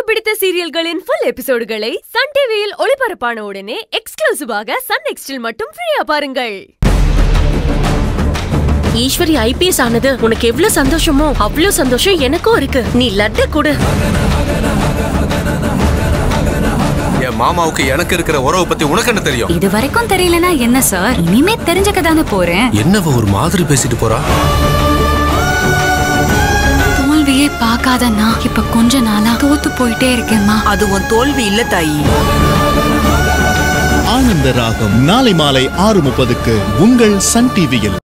பிடித்த சீரியல்களின் full எபிசோடுகளை Sun டிவியில் ஒளிபரப்பான உடனே எக்ஸ்க்ளூசிவாக சன் நெக்ஸ்டில் மட்டும் ஃப்ரீயா பாருங்கள் ஈஸ்வரி ஐபிஎஸ் ஆனது உனக்கு எவ்வளவு சந்தோஷமோ அவ்வளவு சந்தோஷம் எனக்கும் இருக்கு நீ லட்ட கொடு என் மாமாவுக்கு எனக்கு இருக்கிற உறவை பத்தி உனக்கு என்ன தெரியும் இது வரைக்கும் தெரியலனா என்ன சார் இனிமே தெரிஞ்சுக்க தானே போறேன் என்னவ ஒரு மாதிரி பேசிட்டு போறா தோல்வியே பார்க்காத நான் இப்ப கொஞ்ச நாளா தோத்து போயிட்டே இருக்கேம்மா அது உன் தோல்வி இல்ல தாயி ஆனந்த ராகம் நாளை மாலை ஆறு முப்பதுக்கு உங்கள் சன் டிவியில்